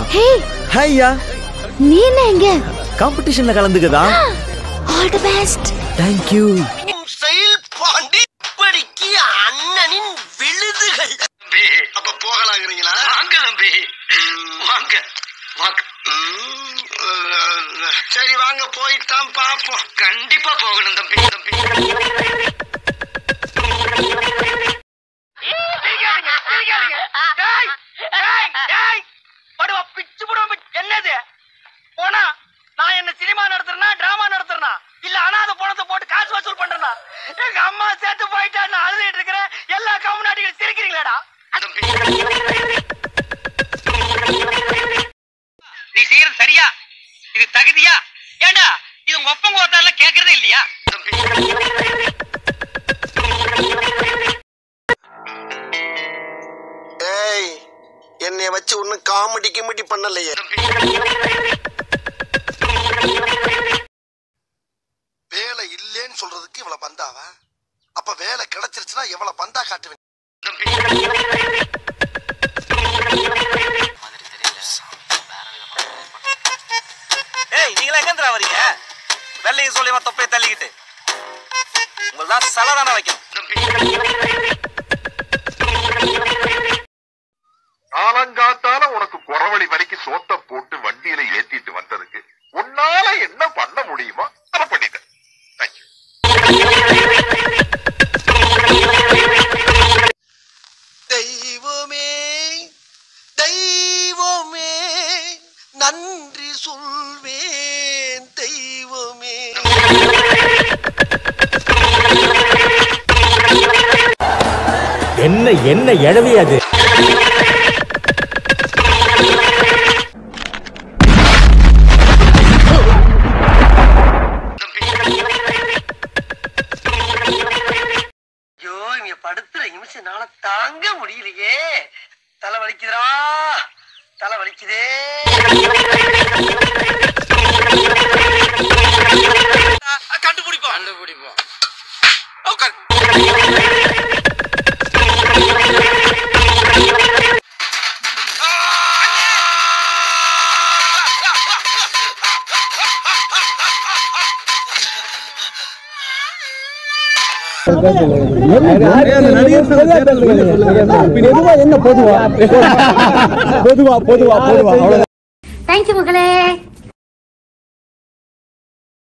ஹே ஹையா நீ என்ன இங்க காம்படிஷன்ல கலந்துக்கதா ஆல் தி பெஸ்ட் தேங்க்யூ செயல் பாண்டி படிக்கு அண்ணனின் விழுதுகள் தம்பி அப்ப போகலாங்கிறீங்களா வாங்க தம்பி வாங்க வாங்க சரி வாங்க போய்தான் பாப்போம் கண்டிப்பா போகணும் தம்பி தம்பி பிச்சு போடுவோம் என்னது போனா நான் என்ன சினிமா நடத்துறேனா டிராமா நடத்துறேனா இல்ல அனாதை பணத்தை போட்டு காசு வசூல் பண்றேனா எங்க அம்மா சேர்த்து போயிட்டா நான் அழுதுட்டு இருக்கிறேன் எல்லா கம்முனாட்டிகளும் சிரிக்கிறீங்களாடா நீ செய்யறது சரியா இது தகுதியா ஏண்டா இது உங்க ஒப்பங்க ஒருத்தால கேக்குறதே இல்லையா ஏய் என்னை வச்சு ஒன்னும் காமெடி கிமெடி பண்ணலையே வேலை இல்லைன்னு சொல்றதுக்கு இவ்வளவு பந்தாவா அப்ப வேலை கிடைச்சிருச்சுன்னா எவ்வளவு பந்தா காட்டுவேன் ஏய் நீங்களா எங்க வரீங்க வெள்ளையும் சொல்லி தொப்பையை தள்ளிக்கிட்டு உங்களதான் சலை தானே வைக்கணும் காலங்காத்தால உனக்கு குறவழி வரைக்கும் சோத்த போட்டு வண்டியில ஏத்திட்டு வந்ததுக்கு உன்னால என்ன பண்ண முடியுமோ அதை பண்ணிட்டேன் தேங்க்யூ தெய்வமே தெய்வமே நன்றி சொல்வேன் தெய்வமே என்ன என்ன எழவி அது ஐயோ இங்க படுத்துற நிமிஷம்னால தாங்க முடியலையே தலை வலிக்குதுடா தலை வலிக்குதே கண்டுபிடிப்போம் கண்டுபிடிப்போம் தேங்க்யூ மகளே